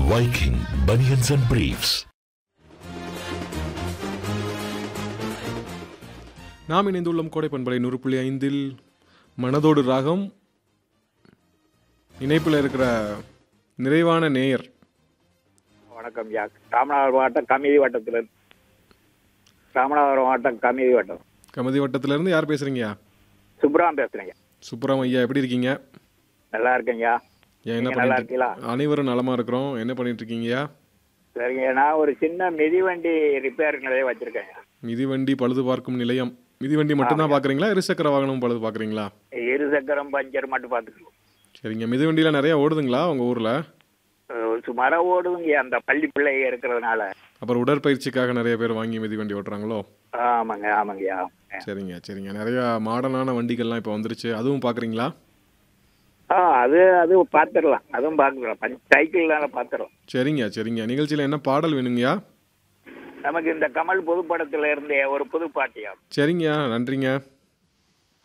Viking Bunions and Briefs. நாம் இணைந்துள்ளோம் கோடை பண்பலை நூறு புள்ளி ஐந்தில் மனதோடு ராகம் இணைப்பில் இருக்கிற நிறைவான நேயர் வணக்கம் யா ராமநாதபுரம் மாவட்டம் கமிதி வட்டத்தில் ராமநாதபுரம் மாவட்டம் கமிதி வட்டம் கமதி வட்டத்திலேருந்து யார் பேசுகிறீங்கயா சுப்ராம் பேசுறேங்க சுப்புராம் ஐயா எப்படி இருக்கீங்க நல்லா இருக்கேங்கய்யா ஏன் என்ன நீங்க நல்லா பண்ணிட்டு இருக்கீங்களா அனைவரும் நலமா இருக்கிறோம் என்ன பண்ணிட்டு இருக்கீங்கயா சரிங்க நான் ஒரு சின்ன மிதிவண்டி ரிப்பேர் நிலையம் வச்சிருக்கேங்க மிதிவண்டி பழுது பார்க்கும் நிலையம் மிதிவண்டி மட்டும்தான் பார்க்குறீங்களா இருசக்கர வாகனம் பழுது பார்க்குறீங்களா இரு சக்கரம் பஞ்சர் மட்டும் பார்த்துக்கணும் சரிங்க மிதிவண்டியில் நிறையா ஓடுதுங்களா உங்கள் ஊரில் அஹ் சுமாரா ஓடுதுங்க அந்த பள்ளி பிள்ளைங்க இருக்கிறதுனால அப்புறம் உடற்பயிற்சிக்காக நிறைய பேர் வாங்கி மிதிவண்டி ஓட்டுறாங்களோ ஆமாங்க ஆமாங்கய்யா சரிங்க சரிங்க நிறையா மாடர்னான வண்டிகள்லாம் இப்போ வந்துருச்சு அதுவும் பார்க்குறீங்களா ஆ அது அது பார்த்துடலாம் அதுவும் பார்த்துக்கலாம் பஞ்ச சைக்கிள்னால பார்த்துறோம் சரிங்க சரிங்க நிகழ்ச்சியில் என்ன பாடல் வேணுங்கய்யா நமக்கு இந்த கமல் புதுப்படத்துல இருந்தே ஒரு புது பாட்டியா சரிங்கய்யா நன்றிங்க